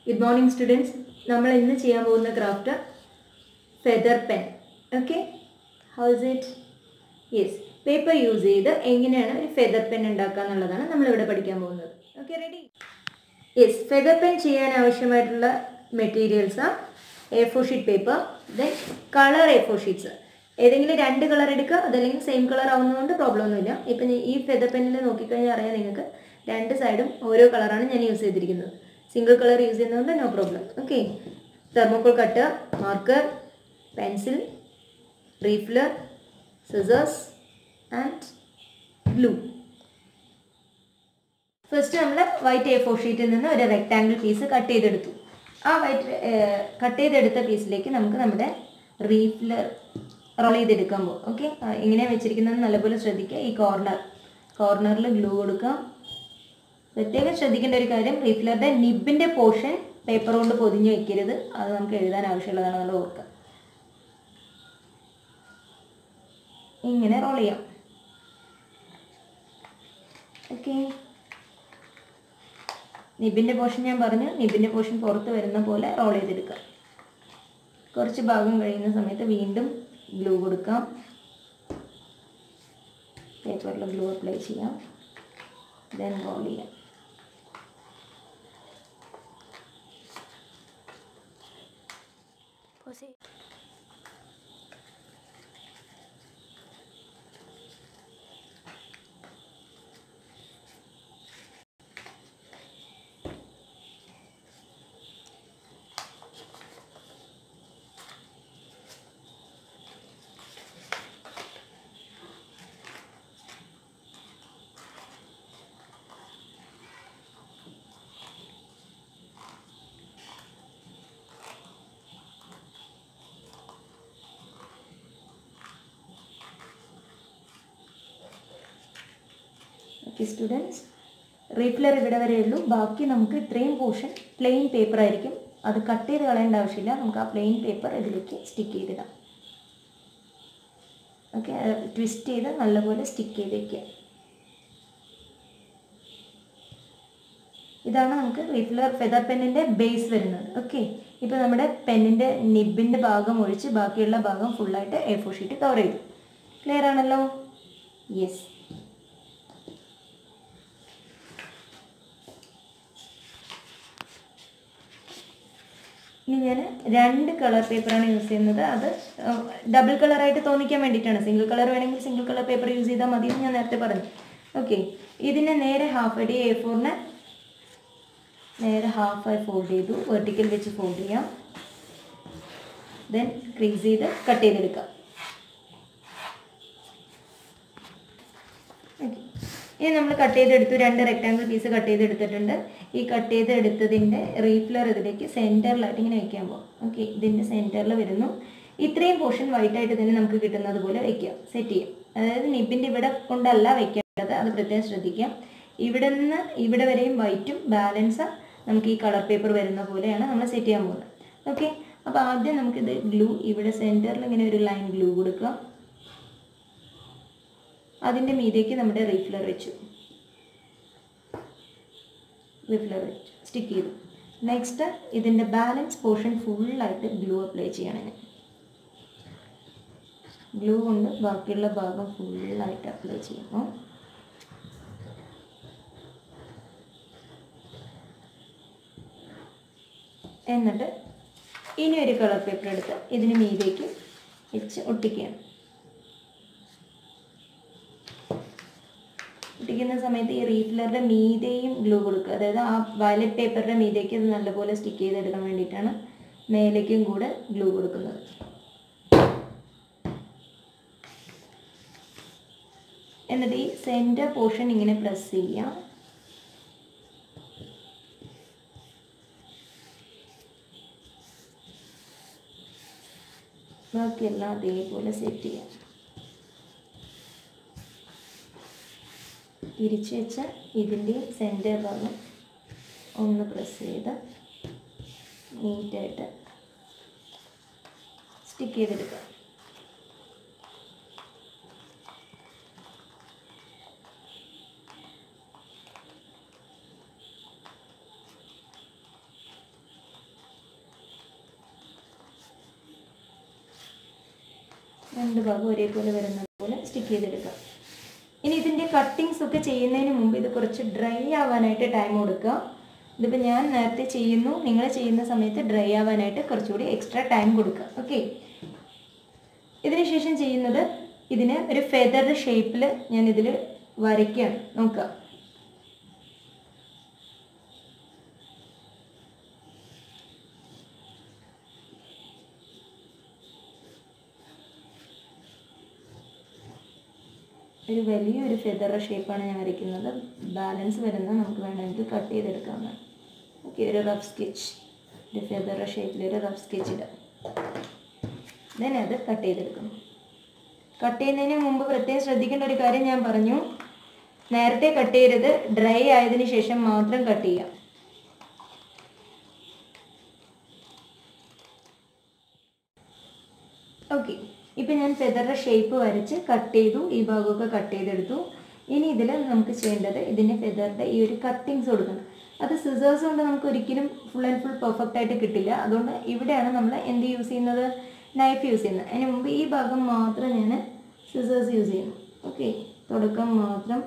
Good morning students നമ്മൾ ഇന്ന് ചെയ്യാൻ പോകുന്ന craft feather pen okay how is it yes paper use ചെയ്ത് എങ്ങനെയാണ് ഒരു ഫെദർ പെൻ ഉണ്ടാക്കുക എന്നുള്ളതാണ് നമ്മളിവിടെ പഠിക്കാൻ പോകുന്നത് okay ready yes feather pen ചെയ്യാൻ ആവശ്യമായിട്ടുള്ള materials A four sheet paper then colour A four sheets ഏതെങ്കിലും രണ്ട് കളർ എടുക്കുക അതല്ലെങ്കിൽ സെയിം കളർ ആവുന്നതുകൊണ്ട് പ്രോബ്ലം ഒന്നുമില്ല ഇപ്പം ഈ ഫെദർ പെന്നിൽ നോക്കിക്കഴിഞ്ഞാൽ അറിയാം നിങ്ങൾക്ക് രണ്ട് സൈഡും ഓരോ കളറാണ് ഞാൻ യൂസ് ചെയ്തിരിക്കുന്നത് സിംഗിൾ കളർ യൂസ് ചെയ്യുന്നതുകൊണ്ട് no problem okay thermocol cut marker pencil refiller scissors and glue first നമ്മൾ വൈറ്റ് എ ഫോർ ഷീറ്റിൽ നിന്ന് ഒരു റെക്റ്റാങ്കിൾ പീസ് കട്ട് ചെയ്തെടുത്തു ആ വൈറ്റ് കട്ട് ചെയ്തെടുത്ത പീസിലേക്ക് നമുക്ക് നമ്മുടെ റീഫിലർ റോൾ ചെയ്തെടുക്കാൻ പോകും ഓക്കെ ഇങ്ങനെ വെച്ചിരിക്കുന്നത് നല്ലപോലെ ശ്രദ്ധിക്കുക ഈ കോർണർ കോർണറിൽ ഗ്ലൂ കൊടുക്കാം പ്രത്യേകം ശ്രദ്ധിക്കേണ്ട ഒരു കാര്യം റീഫിലറുടെ നിബിൻ്റെ പോർഷൻ പേപ്പർ കൊണ്ട് പൊതിഞ്ഞ് വെക്കരുത് അത് നമുക്ക് എഴുതാൻ ആവശ്യമുള്ളതാണ് നമ്മൾ ഓർക്കുക ഇങ്ങനെ റോൾ ചെയ്യാം ഓക്കെ നിബിൻ്റെ പോർഷൻ ഞാൻ പറഞ്ഞു നിബിൻ്റെ പോർഷൻ പുറത്ത് വരുന്ന പോലെ റോൾ ചെയ്തെടുക്കാം കുറച്ച് ഭാഗം കഴിയുന്ന സമയത്ത് വീണ്ടും ഗ്ലൂ കൊടുക്കാം പേപ്പറിൽ ഗ്ലൂ അപ്ലൈ ചെയ്യാം ദെൻ റോൾ ചെയ്യാം ഓക്കെ സ്റ്റുഡൻസ് റീഫിലർ ഇവിടെ വരെ ഉള്ളൂ ബാക്കി നമുക്ക് ഇത്രയും പോർഷൻ പ്ലെയിൻ പേപ്പർ ആയിരിക്കും അത് കട്ട് ചെയ്ത് കളയേണ്ട ആവശ്യമില്ല നമുക്ക് ആ പ്ലെയിൻ പേപ്പർ ഇതിലേക്ക് സ്റ്റിക്ക് ചെയ്തിടാം ഓക്കെ ട്വിസ്റ്റ് ചെയ്ത് നല്ലപോലെ സ്റ്റിക്ക് ചെയ്ത് വയ്ക്കുക ഇതാണ് നമുക്ക് റീഫിലർ ഫെദർ പെന്നിൻ്റെ ബേസ് വരുന്നത് ഓക്കെ ഇപ്പോൾ നമ്മുടെ പെന്നിൻ്റെ നിബിൻ്റെ ഭാഗം ഒഴിച്ച് ബാക്കിയുള്ള ഭാഗം ഫുള്ളായിട്ട് എ ഫോർ ഷീറ്റ് കവർ ചെയ്തു ക്ലിയർ ആണല്ലോ യെസ് ഇനി ഞാൻ രണ്ട് കളർ പേപ്പറാണ് യൂസ് ചെയ്യുന്നത് അത് ഡബിൾ കളറായിട്ട് തോന്നിക്കാൻ വേണ്ടിയിട്ടാണ് സിംഗിൾ കളർ വേണമെങ്കിൽ സിംഗിൾ കളർ പേപ്പർ യൂസ് ചെയ്താൽ മതി എന്ന് ഞാൻ നേരത്തെ പറഞ്ഞു ഓക്കെ ഇതിനെ നേരെ ഹാഫ് അടി എ ഫോറിനെ നേരെ ഹാഫായി ഫോൾഡ് ചെയ്തു വെർട്ടിക്കൽ വെച്ച് ഫോൾഡ് ചെയ്യാം ദെൻ ക്രീസ് ചെയ്ത് കട്ട് ചെയ്തെടുക്കാം ഓക്കെ ഇനി നമ്മൾ കട്ട് ചെയ്തെടുത്തു രണ്ട് റെക്റ്റാങ്കിൾ പീസ് കട്ട് ചെയ്തെടുത്തിട്ടുണ്ട് ഈ കട്ട് ചെയ്തെടുത്തതിൻ്റെ റീഫ്ലർ ഇതിലേക്ക് സെൻറ്ററിലായിട്ട് ഇങ്ങനെ വെക്കാൻ പോകും ഓക്കെ ഇതിൻ്റെ സെൻറ്ററിൽ വരുന്നു ഇത്രയും പോർഷൻ വൈറ്റായിട്ട് തന്നെ നമുക്ക് കിട്ടുന്നത് പോലെ വെക്കുക സെറ്റ് ചെയ്യാം അതായത് നിബിൻ്റെ ഇവിടെ കൊണ്ടല്ല വെക്കേണ്ടത് അത് പ്രത്യേകം ശ്രദ്ധിക്കാം ഇവിടെ നിന്ന് ഇവിടെ വരെയും വൈറ്റും ബാലൻസ് നമുക്ക് ഈ കളർ പേപ്പർ വരുന്ന പോലെയാണ് നമ്മൾ സെറ്റ് ചെയ്യാൻ പോകുന്നത് ഓക്കെ അപ്പോൾ ആദ്യം നമുക്കിത് ഗ്ലൂ ഇവിടെ സെൻറ്ററിൽ ഇങ്ങനെ ഒരു ലൈൻ ഗ്ലൂ കൊടുക്കാം അതിൻ്റെ മീതേക്ക് നമ്മുടെ റീഫിലർ വെച്ചു റീഫിലർ വെച്ചു സ്റ്റിക്ക് ചെയ്തു നെക്സ്റ്റ് ഇതിൻ്റെ ബാലൻസ് പോർഷൻ ഫുള്ളായിട്ട് ഗ്ലൂ അപ്ലൈ ചെയ്യണം ഞാൻ ഗ്ലൂ കൊണ്ട് ബാക്കിയുള്ള ഭാഗം ഫുള്ളായിട്ട് അപ്ലൈ ചെയ്യുന്നു എന്നിട്ട് ഇനി ഒരു കളർ പേപ്പർ എടുത്ത് ഇതിന് മീതേക്ക് വെച്ച് ഒട്ടിക്കുകയാണ് ഒട്ടിക്കുന്ന സമയത്ത് ഈ റീഫിലറുടെ മീതെയും ഗ്ലൂ കൊടുക്കുക അതായത് ആ വയലറ്റ് പേപ്പറിൻ്റെ മീതേക്ക് ഇത് നല്ലപോലെ സ്റ്റിക്ക് ചെയ്തെടുക്കാൻ വേണ്ടിയിട്ടാണ് മേലേക്കും കൂടെ ഗ്ലൂ കൊടുക്കുന്നത് എന്നിട്ട് ഈ സെൻറ്റർ പോർഷൻ ഇങ്ങനെ പ്രസ് ചെയ്യാം ബാക്കിയെല്ലാം അതേപോലെ സെറ്റ് ചെയ്യാം തിരിച്ച് വെച്ച ഇതിൻ്റെ സെൻറ്റർ ഭാഗം ഒന്ന് പ്രസ് ചെയ്ത് നീറ്റായിട്ട് സ്റ്റിക്ക് ചെയ്തെടുക്കുക രണ്ട് ഭാഗം ഒരേപോലെ വരുന്നത് പോലെ സ്റ്റിക്ക് ചെയ്തെടുക്കാം ഇനി ഇതിൻ്റെ കട്ടിങ്സ് ഒക്കെ ചെയ്യുന്നതിന് മുമ്പ് ഇത് കുറച്ച് ഡ്രൈ ആവാനായിട്ട് ടൈം കൊടുക്കുക ഇതിപ്പോൾ ഞാൻ നേരത്തെ ചെയ്യുന്നു നിങ്ങൾ ചെയ്യുന്ന സമയത്ത് ഡ്രൈ ആവാനായിട്ട് കുറച്ചുകൂടി എക്സ്ട്രാ ടൈം കൊടുക്കുക ഓക്കെ ഇതിന് ശേഷം ചെയ്യുന്നത് ഇതിന് ഒരു ഫെദർ ഷേപ്പിൽ ഞാൻ ഇതിൽ വരയ്ക്കുകയാണ് നോക്കുക ഒരു വലിയൊരു ഫെദർ ഷേപ്പാണ് ഞാൻ വരയ്ക്കുന്നത് ബാലൻസ് വരുന്ന നമുക്ക് വേണമെങ്കിൽ കട്ട് ചെയ്തെടുക്കാവുന്നതാണ് ഓക്കെ ഒരു റഫ് സ്കെച്ച് ഒരു ഫെദർ ഷേപ്പിൽ ഒരു റഫ് സ്കെച്ച് ഇടാം ദെൻ അത് കട്ട് ചെയ്തെടുക്കണം കട്ട് ചെയ്യുന്നതിന് മുമ്പ് പ്രത്യേകം ശ്രദ്ധിക്കേണ്ട ഒരു കാര്യം ഞാൻ പറഞ്ഞു നേരത്തെ കട്ട് ചെയ്യരുത് ഡ്രൈ ആയതിനു ശേഷം മാത്രം കട്ട് ചെയ്യാം ഓക്കെ ഇപ്പം ഞാൻ ഫെദറിൻ്റെ ഷേപ്പ് വരച്ച് കട്ട് ചെയ്തു ഈ ഭാഗമൊക്കെ കട്ട് ചെയ്തെടുത്തു ഇനി ഇതിൽ നമുക്ക് ചെയ്യേണ്ടത് ഇതിൻ്റെ ഫെദറിൻ്റെ ഈ ഒരു കട്ടിങ്സ് കൊടുക്കണം അത് സിസേഴ്സ് കൊണ്ട് നമുക്ക് ഒരിക്കലും ഫുൾ ആൻഡ് ഫുൾ പെർഫെക്റ്റ് ആയിട്ട് കിട്ടില്ല അതുകൊണ്ട് ഇവിടെയാണ് നമ്മൾ എന്ത് യൂസ് ചെയ്യുന്നത് നൈഫ് യൂസ് ചെയ്യുന്നത് അതിന് മുമ്പ് ഈ ഭാഗം മാത്രം ഞാൻ സിസേഴ്സ് യൂസ് ചെയ്യുന്നു ഓക്കെ തുടക്കം മാത്രം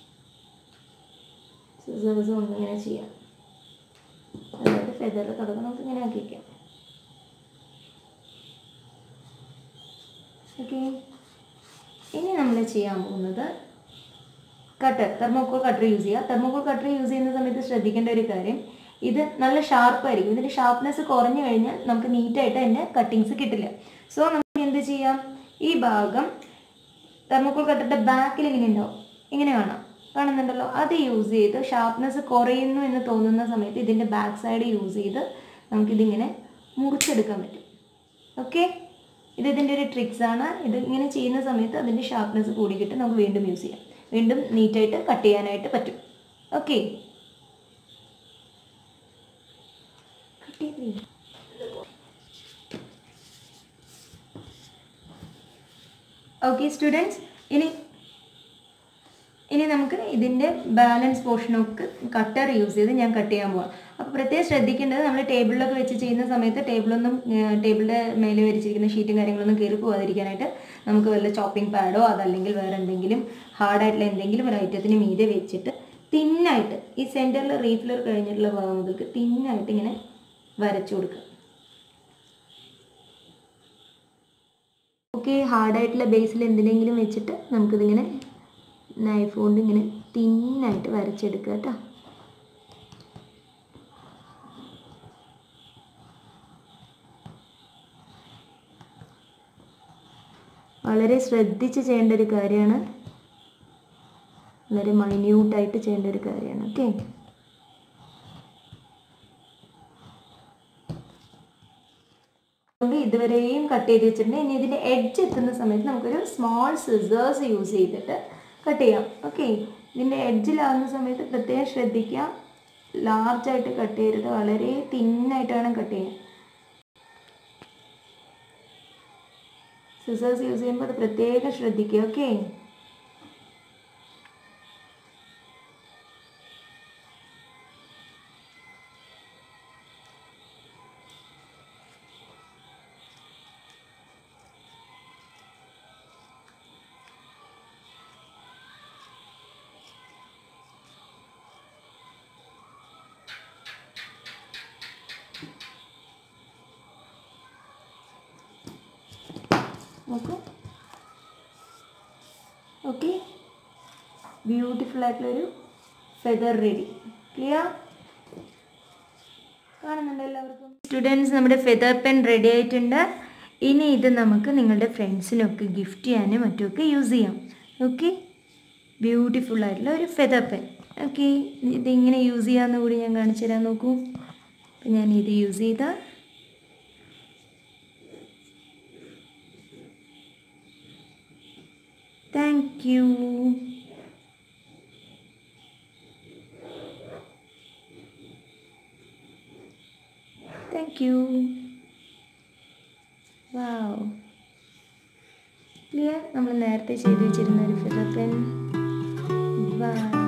സിസേഴ്സ് കൊണ്ട് ഇങ്ങനെ ചെയ്യാം അതായത് ഫെദറിൻ്റെ തുടക്കം നമുക്ക് ഇങ്ങനെ ആക്കി വയ്ക്കാം ഓക്കെ ഇനി നമ്മൾ ചെയ്യാൻ പോകുന്നത് കട്ടർ തെർമോക്കോൾ കട്ടർ യൂസ് ചെയ്യുക തെർമോക്കോൾ കട്ടർ യൂസ് ചെയ്യുന്ന സമയത്ത് ശ്രദ്ധിക്കേണ്ട ഒരു കാര്യം ഇത് നല്ല ഷാർപ്പായിരിക്കും ഇതിൻ്റെ ഷാർപ്നെസ് കുറഞ്ഞു കഴിഞ്ഞാൽ നമുക്ക് നീറ്റായിട്ട് അതിൻ്റെ കട്ടിങ്സ് കിട്ടില്ല സോ നമുക്ക് എന്ത് ചെയ്യാം ഈ ഭാഗം തെർമോക്കോൾ കട്ടറിൻ്റെ ബാക്കിൽ ഇങ്ങനെ ഉണ്ടാവും ഇങ്ങനെ കാണാം കാണുന്നുണ്ടല്ലോ അത് യൂസ് ചെയ്ത് ഷാർപ്നെസ് കുറയുന്നു എന്ന് തോന്നുന്ന സമയത്ത് ഇതിൻ്റെ ബാക്ക് സൈഡ് യൂസ് ചെയ്ത് നമുക്കിതിങ്ങനെ മുറിച്ചെടുക്കാൻ പറ്റും ഓക്കെ ഇത് ഇതിൻ്റെ ഒരു ട്രിക്സ് ആണ് ഇത് ഇങ്ങനെ ചെയ്യുന്ന സമയത്ത് അതിൻ്റെ ഷാർപ്നെസ് കൂടി കിട്ടും നമുക്ക് വീണ്ടും യൂസ് ചെയ്യാം വീണ്ടും നീറ്റായിട്ട് കട്ട് ചെയ്യാനായിട്ട് പറ്റും ഓക്കെ കട്ട് ചെയ്ത് ഓക്കെ സ്റ്റുഡൻസ് ഇനി ഇനി നമുക്ക് ഇതിൻ്റെ ബാലൻസ് പോർഷനൊക്കെ കട്ടർ യൂസ് ചെയ്ത് ഞാൻ കട്ട് ചെയ്യാൻ പോവാം അപ്പോൾ പ്രത്യേകം ശ്രദ്ധിക്കേണ്ടത് നമ്മൾ ടേബിളിലൊക്കെ വെച്ച് ചെയ്യുന്ന സമയത്ത് ടേബിളൊന്നും ടേബിളിൻ്റെ മേലെ വരച്ചിരിക്കുന്ന ഷീറ്റും കാര്യങ്ങളൊന്നും കയറി പോകാതിരിക്കാനായിട്ട് നമുക്ക് വല്ല ചോപ്പിംഗ് പാഡോ അതല്ലെങ്കിൽ വേറെ എന്തെങ്കിലും ഹാർഡായിട്ടുള്ള എന്തെങ്കിലും ഒരു ഐറ്റത്തിന് മീതെ വെച്ചിട്ട് തിന്നായിട്ട് ഈ സെൻറ്ററിൽ റീഫിലർ കഴിഞ്ഞിട്ടുള്ള ഭാഗം മുതൽക്ക് തിന്നായിട്ട് ഇങ്ങനെ വരച്ചു കൊടുക്കുക ഓക്കെ ഹാർഡായിട്ടുള്ള ബേസിൽ എന്തിനെങ്കിലും വെച്ചിട്ട് നമുക്കിതിങ്ങനെ നൈഫ് കൊണ്ട് ഇങ്ങനെ തിന്നായിട്ട് വരച്ചെടുക്കുക കേട്ടോ വളരെ ശ്രദ്ധിച്ച് ചെയ്യേണ്ട ഒരു കാര്യമാണ് വളരെ മൈന്യൂട്ടായിട്ട് ചെയ്യേണ്ട ഒരു കാര്യമാണ് ഓക്കെ കൊണ്ട് ഇതുവരെയും കട്ട് ചെയ്ത് വെച്ചിട്ടുണ്ട് ഇനി ഇതിൻ്റെ എഡ്ജ് എത്തുന്ന സമയത്ത് നമുക്കൊരു സ്മോൾ സിസേഴ്സ് യൂസ് ചെയ്തിട്ട് കട്ട് ചെയ്യാം ഓക്കെ ഇതിൻ്റെ എഡ്ജിലാവുന്ന സമയത്ത് പ്രത്യേകം ശ്രദ്ധിക്കുക ലാർജായിട്ട് കട്ട് ചെയ്യരുത് വളരെ തിന്നായിട്ട് വേണം കട്ട് ചെയ്യാൻ സിസേഴ്സ് യൂസ് ചെയ്യുമ്പോൾ അത് പ്രത്യേകം ശ്രദ്ധിക്കുക ഓക്കെ നോക്കൂ ഓക്കെ ബ്യൂട്ടിഫുൾ ആയിട്ടുള്ളൊരു ഫെദർ റെഡി ക്ലിയർ കാണുന്നുണ്ട് എല്ലാവർക്കും സ്റ്റുഡൻസ് നമ്മുടെ ഫെദർ പെൻ റെഡി ആയിട്ടുണ്ട് ഇനി ഇത് നമുക്ക് നിങ്ങളുടെ ഫ്രണ്ട്സിനൊക്കെ ഗിഫ്റ്റ് ചെയ്യാനും മറ്റുമൊക്കെ യൂസ് ചെയ്യാം ഓക്കെ ബ്യൂട്ടിഫുൾ ആയിട്ടുള്ള ഒരു ഫെദർ പെൻ ഓക്കെ ഇതിങ്ങനെ യൂസ് ചെയ്യാമെന്ന് കൂടി ഞാൻ കാണിച്ചു തരാൻ നോക്കൂ അപ്പം ഞാൻ ഇത് യൂസ് ചെയ്താൽ Thank you. Thank you. Wow. Clear നമ്മൾ നേരത്തെ ചെയ്തു വെച്ചിരുന്ന ഒരു ഫിലർ പെൻ ബൈ